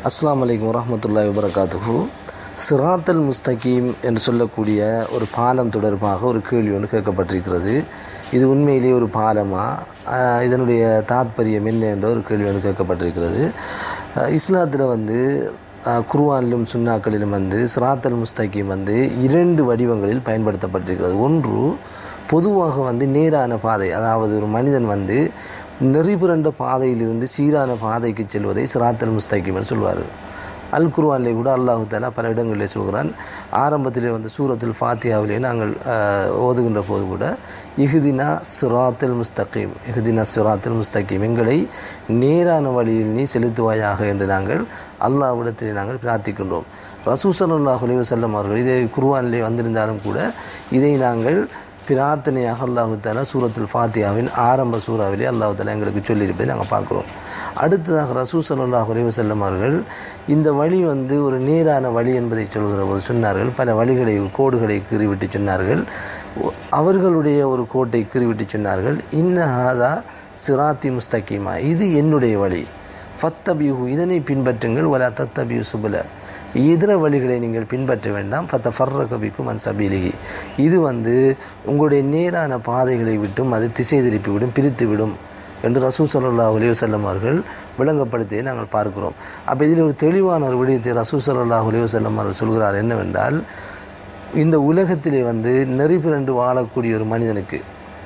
அஸ்ஸலாமு அலைக்கும் வரஹ்மத்துல்லாஹி வபரகாத்துஹு சிராத்தல் முஸ்தகீம் என்று சொல்லக்கூடிய ஒரு பாலம் தொடர்பாக ஒரு கேள்வி ஒன்று கேட்கப்பட்டிருக்கிறது இது உண்மையிலேயே ஒரு பாலமா ஆஹ் இதனுடைய தாத்பரியம் என்ன என்ற ஒரு கேள்வி ஒன்று கேட்கப்பட்டிருக்கிறது ஆஹ் இஸ்லாத்தில் வந்து ஆஹ் குர்ஆனிலும் சுன்னாக்களிலும் வந்து சிராத்தல் முஸ்தகீம் வந்து இரண்டு வடிவங்களில் பயன்படுத்தப்பட்டிருக்கிறது ஒன்று பொதுவாக வந்து நேரான பாதை அதாவது ஒரு மனிதன் வந்து நெறிபுரண்ட பாதையிலிருந்து சீரான பாதைக்கு செல்வதை சிராத்தல் முஸ்தகீம் என்று சொல்வார்கள் அல் குர்ஆனிலே கூட அல்லாஹு தாலா பல இடங்களிலே சொல்கிறான் ஆரம்பத்திலே வந்து சூரத்துல் ஃபாத்தியாவிலே நாங்கள் ஆஹ், ஓதுகின்ற போது கூட இஹ்தினா சுராத்தல் முஸ்தகீம் இஹ்தினா சுராத்தல் முஸ்தகீம் எங்களை நேரான வழியில் நீ செலுத்துவாயாக என்று நாங்கள் அல்லாஹ்விடத்திலே நாங்கள் பிரார்த்திக்கின்றோம் ரசூ ஸல்லல்லாஹு அலைஹி வஸல்லம் அவர்கள் இதே குர்ஆனிலே வந்திருந்தாலும் கூட இதை நாங்கள் பிரார்த்தனையாக அல்லாஹு தாலா சூரத்துல் ஃபாத்தியாவின் ஆரம்ப சூறாவிலே அல்லாஹு தாலா எங்களுக்கு சொல்லியிருப்பதை நாங்கள் பார்க்குறோம் அடுத்ததாக ரசூ ஸல்லல்லாஹு அலைஹி வஸல்லம் அவர்கள் இந்த வழி வந்து ஒரு நேரான வழி என்பதை சொல்கிற போது சொன்னார்கள் பல வழிகளை கோடுகளை கீறிவிட்டு சொன்னார்கள் ஒ- அவர்களுடைய ஒரு கோட்டை கீறிவிட்டு சொன்னார்கள் இன்னஹாதா சிராத்தி முஸ்தகீமா இது என்னுடைய வழி ஃபத்தபியூ இதனை பின்பற்றுங்கள் வலா தத்தபியூ சுபல இதர வழிகளை நீங்கள் பின்பற்ற வேண்டாம் ஃபத்த ஃபர்ர கபிக்கும் அன் சபீலிகி இது வந்து உங்களுடைய நேரான பாதைகளை விட்டும் அது திசை திருப்பி விடும் பிரித்து விடும் என்று ரசூ சல்லல்லாஹு அலைஹி வஸல்லம் அவர்கள் விளங்கப்படுத்தியை நாங்கள் பார்க்கிறோம் அப்போ இதில் ஒரு தெளிவான ஒரு விடயத்தை ரசூ சல்லல்லாஹு அலைஹி வஸல்லம் அவர்கள் சொல்கிறார் என்னவென்றால் இந்த உலகத்திலே வந்து நெறி பிறண்டு வாழக்கூடிய ஒரு மனிதனுக்கு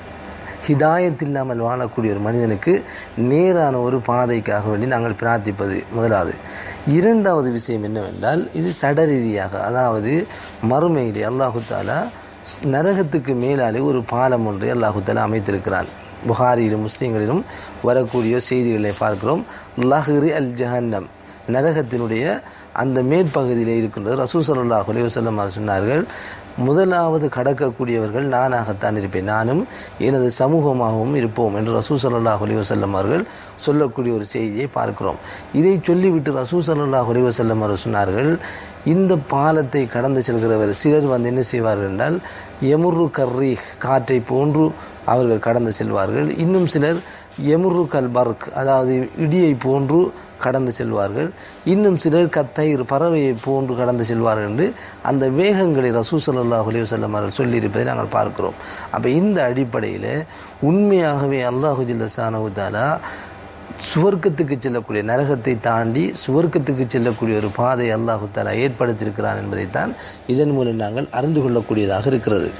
ஹிதாயத் இல்லாமல் வாழக்கூடிய ஒரு மனிதனுக்கு நேரான ஒரு பாதைக்காக வேண்டி நாங்கள் பிரார்த்திப்பது முதலாவது இரண்டாவது விஷயம் என்னவென்றால் இது சட ரீதியாக அதாவது மறுமையிலே அல்லாஹு தாலா நரகத்துக்கு மேலாலே ஒரு பாலம் ஒன்றை அல்லாஹு தாலா அமைத்திருக்கிறான் புகாரியிலும் முஸ்லீம்களிலும் வரக்கூடிய செய்திகளை பார்க்கிறோம் லஹ்ரி அல் ஜஹன்னம் நரகத்தினுடைய அந்த மேற்பகுதியில் இருக்கின்றது ரசூ ஸல்லல்லாஹு அலைஹி வஸல்லம் அவர்கள் சொன்னார்கள் முதலாவது கடக்கக்கூடியவர்கள் நானாகத்தான் இருப்பேன் நானும் எனது சமூகமாகவும் இருப்போம் என்று ரசூ ஸல்லல்லாஹு அலைஹி வஸல்லம் அவர்கள் சொல்லக்கூடிய ஒரு செய்தியை பார்க்கிறோம் இதை சொல்லிவிட்டு ரசூ ஸல்லல்லாஹு அலைஹி வஸல்லம் அவர்கள் சொன்னார்கள் இந்த பாலத்தை கடந்து செல்கிறவர் சிலர் வந்து என்ன செய்வார்கள் என்றால் எமுர்ரு கர்ரி காற்றை போன்று அவர்கள் கடந்து செல்வார்கள் இன்னும் சிலர் எமுர்ரு கல் பர்க் அதாவது இடியை போன்று கடந்து செல்வார்கள் இன்னும் சிலர் கத்தயிர் பறவையை போன்று கடந்து செல்வார்கள் என்று அந்த வேகங்களை ரசூ ஸல்லல்லாஹு அலைஹி வஸல்லம் அவர்கள் சொல்லியிருப்பதை நாங்கள் பார்க்கிறோம் அப்போ இந்த அடிப்படையில் உண்மையாகவே அல்லாஹு ஜில்லசானு தாலா சுவர்க்கத்துக்கு செல்லக்கூடிய நரகத்தை தாண்டி சுவர்க்கத்துக்கு செல்லக்கூடிய ஒரு பாதை அல்லாஹு தாலா ஏற்படுத்தியிருக்கிறான் என்பதைத்தான் இதன் மூலம் நாங்கள் அறிந்து கொள்ளக்கூடியதாக இருக்கிறது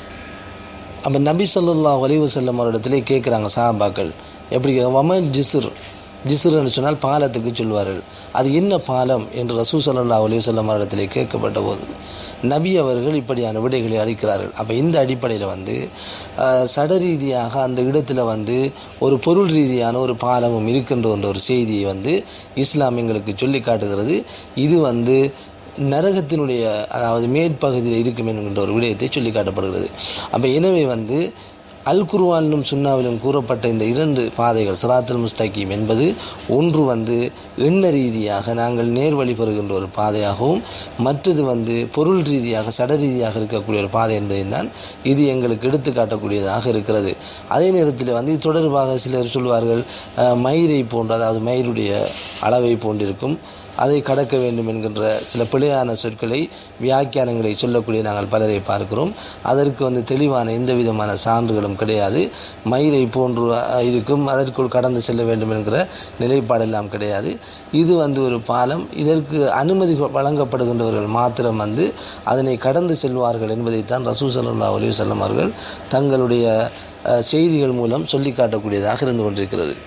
அப்போ நபி ஸல்லல்லாஹு அலைஹி வஸல்லம் அவரிடத்திலே கேட்குறாங்க சாபாக்கள் எப்படி கேட்க வமல் ஜிஸ்ர் ஜிஸ்ருன்னு சொன்னால் பாலத்துக்கு சொல்வார்கள் அது என்ன பாலம் என்று ரசூ ஸல்லல்லாஹு அலைஹி வஸல்லம் அவரிடத்திலே கேட்கப்பட்ட போது நபி அவர்கள் இப்படியான விடைகளை அளிக்கிறார்கள் அப்போ இந்த அடிப்படையில் வந்து அஹ், சட ரீதியாக அந்த இடத்துல வந்து ஒரு பொருள் ரீதியான ஒரு பாலமும் இருக்கின்ற என்ற ஒரு செய்தியை வந்து இஸ்லாம் எங்களுக்கு சொல்லி காட்டுகிறது இது வந்து நரகத்தினுடைய அதாவது மேற்பகுதியில் இருக்கும் என்கின்ற ஒரு விடயத்தை சொல்லி காட்டப்படுகிறது அப்போ எனவே வந்து அல் குர்ஆனிலும் சுன்னாவிலும் கூறப்பட்ட இந்த இரண்டு பாதைகள் சிராத்துல் முஸ்தகீம் என்பது ஒன்று வந்து எண்ண ரீதியாக நாங்கள் நேர்வழி பெறுகின்ற ஒரு பாதையாகவும் மற்றது வந்து பொருள் ரீதியாக சட ரீதியாக இருக்கக்கூடிய ஒரு பாதை என்பதைத்தான் இது எங்களுக்கு எடுத்து காட்டக்கூடியதாக இருக்கிறது அதே நேரத்தில் வந்து இது தொடர்பாக சிலர் சொல்வார்கள் அஹ், மயிரை போன்ற அதாவது மயிருடைய அளவை போன்றிருக்கும் அதை கடக்க வேண்டும் என்கின்ற சில பிழையான சொற்களை வியாக்கியானங்களை சொல்லக்கூடிய நாங்கள் பலரை பார்க்கிறோம் அதற்கு வந்து தெளிவான எந்த விதமான சான்றுகளும் கிடையாது மயிரை போன்று அஹ், இருக்கும் அதற்குள் கடந்து செல்ல வேண்டும் என்கிற நிலைப்பாடெல்லாம் கிடையாது இது வந்து ஒரு பாலம் இதற்கு அனுமதி வழங்கப்படுகின்றவர்கள் மாத்திரம் வந்து அதனை கடந்து செல்வார்கள் என்பதைத்தான் ரசூ ஸல்லல்லாஹு அலைஹி வஸல்லம் அவர்கள் தங்களுடைய அஹ், செய்திகள் மூலம் சொல்லி காட்டக்கூடியதாக இருந்து கொண்டிருக்கிறது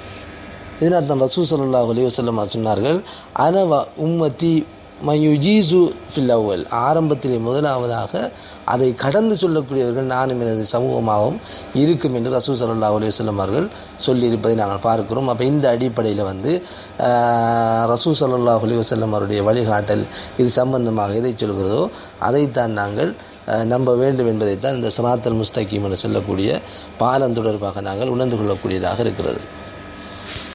இதனால் தான் ரசூ ஸல்லல்லாஹு அலைஹி வஸல்லம் சொன்னார்கள் அனவ உம்மத்தி மயுஜீசு ஃபில் அவ்வல் ஆரம்பத்திலே முதலாவதாக அதை கடந்து சொல்லக்கூடியவர்கள் நானும் எனது சமூகமாகவும் இருக்கும் என்று ரசூ ஸல்லல்லாஹு அலைஹி வஸல்லம் அவர்கள் சொல்லியிருப்பதை நாங்கள் பார்க்கிறோம் அப்போ இந்த அடிப்படையில் வந்து ஆஹ், ரசூ ஸல்லல்லாஹு அலைஹி வஸல்லம் அவருடைய வழிகாட்டல் இது சம்பந்தமாக எதை சொல்கிறதோ அதைத்தான் நாங்கள் அஹ், நம்ப வேண்டும் என்பதைத்தான் இந்த சனாத்தல் முஸ்தகீம் என்று சொல்லக்கூடிய பாலம் தொடர்பாக நாங்கள் உணர்ந்து கொள்ளக்கூடியதாக இருக்கிறது